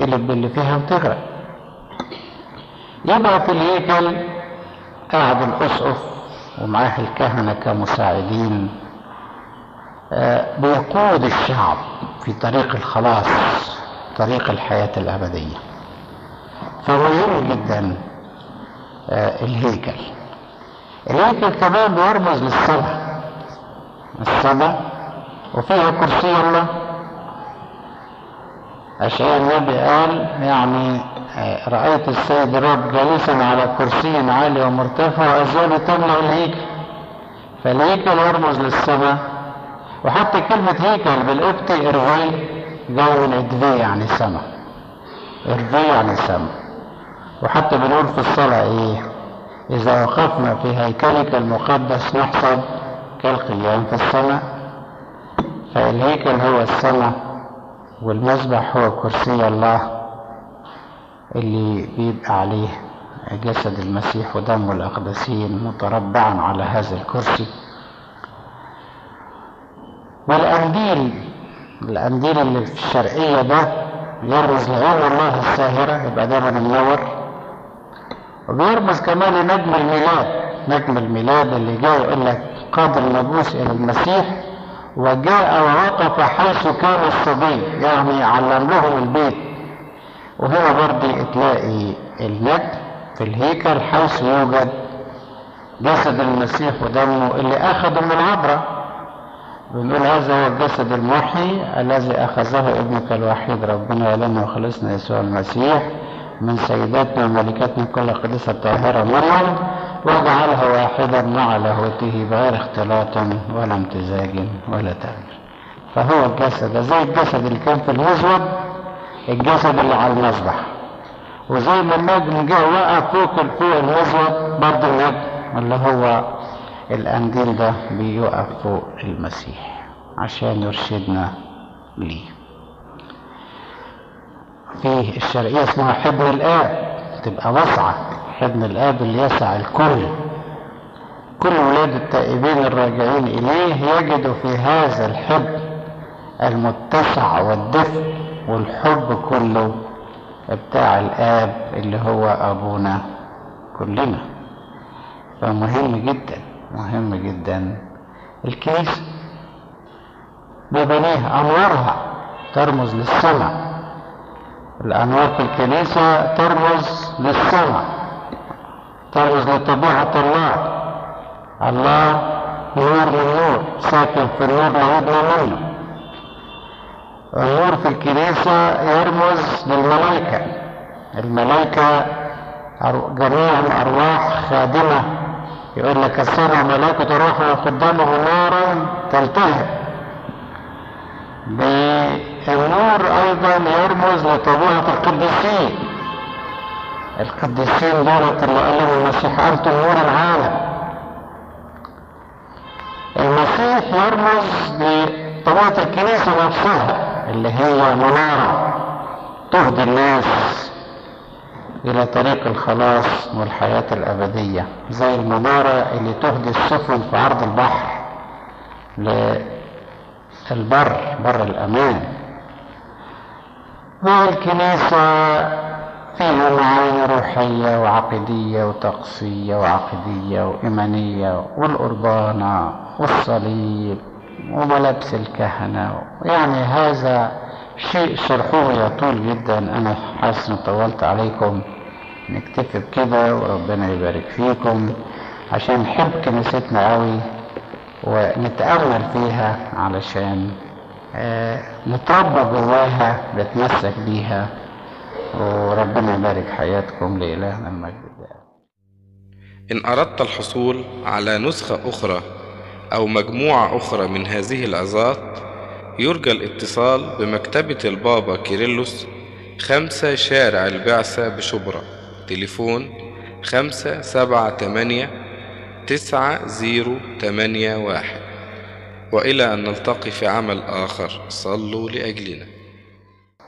تتقلب باللي فيها وتغرق يبقى في الهيكل قاعد الأسقف ومعاه الكهنة كمساعدين بيقود الشعب في طريق الخلاص طريق الحياة الأبدية فمهم جدا الهيكل الهيكل كمان بيرمز للصلاة الصلاة وفيها كرسي الله عشان النبي قال يعني رأيت السيد الرب جالسا على كرسي عالي ومرتفع وأزواله تملأ الهيكل فالهيكل يرمز للسماء وحتى كلمة هيكل بالقبطي إرفي جو من إدفي يعني سماء إرفي يعني سماء وحتى بنقول في الصلاة إيه إذا وقفنا في هيكلك المقدس نحسب كالقيام في السماء فالهيكل هو السماء والمذبح هو كرسي الله اللي بيبقى عليه جسد المسيح ودم الأقدسين متربعا على هذا الكرسي والأنديل الأنديل اللي في الشرقية ده يرمز لعين الله الساهرة يبقى دايما منور وبيرمز كمان لنجم الميلاد نجم الميلاد اللي جاي يقول لك قاد الناموس إلى المسيح وجاء ووقف حيث كان الصبي يعني علم لهم البيت وهنا برضه تلاقي النجم في الهيكل حيث يوجد جسد المسيح ودمه اللي أخذه من عبره بنقول هذا هو الجسد المحي الذي أخذه ابنك الوحيد ربنا لنا وخلصنا يسوع المسيح من سيداتنا وملكاتنا كل قديسة طاهرة مريم وجعلها واحدا مع لاهوته بغير اختلاط ولا امتزاج ولا تغيير فهو الجسد زي الجسد اللي كان في المزود الجسد اللي على المذبح وزي ما النجم جه وقع فوق فوق المزود برضه النجم اللي هو القنديل ده بيقف فوق المسيح عشان يرشدنا ليه فيه الشرقية اسمها حضن الآب تبقى واسعة حضن الآب اللي يسع الكل كل ولاد التائبين الراجعين إليه يجدوا في هذا الحضن المتسع والدفء والحب كله بتاع الآب اللي هو أبونا كلنا فمهم جدا مهم جدا الكنيسة ببنيها أنوارها ترمز للسماء الأنوار في الكنيسة ترمز للسماء ترمز لطبيعة الله الله نور من نور ساكن في النور نعودنا منه النور في الكنيسة يرمز للملائكة الملائكة جميعهم أرواح خادمة يقول لك السمع ملائكة روحها قدامه نارا تلتهب بالنور أيضا يرمز لطبيعة القديسين القديسين دولة اللي قال لهم المسيح أنتم نور العالم المسيح يرمز لطبيعة الكنيسة نفسها اللي هي منارة تهدي الناس إلى طريق الخلاص والحياة الأبدية زي المنارة اللي تهدي السفن في عرض البحر للبر بر الأمان والكنيسة فيها معاني روحية وعقدية وطقسية وعقدية وإيمانية والقربانة والصليب وملابس الكهنة يعني هذا شيء شرحوه يطول جدا أنا حاسس إني طولت عليكم نكتفي بكده وربنا يبارك فيكم عشان نحب كنيستنا قوي ونتأمل فيها علشان آه نتربى جواها نتمسك بيها وربنا يبارك حياتكم لإلهنا المجد إن أردت الحصول على نسخة أخرى أو مجموعة أخرى من هذه العظات يرجى الاتصال بمكتبة البابا كيرلس خمسة شارع البعثة بشبرا تليفون خمسة سبعة تمانية تسعة زيرو تمانية واحد وإلى أن نلتقي في عمل آخر صلوا لأجلنا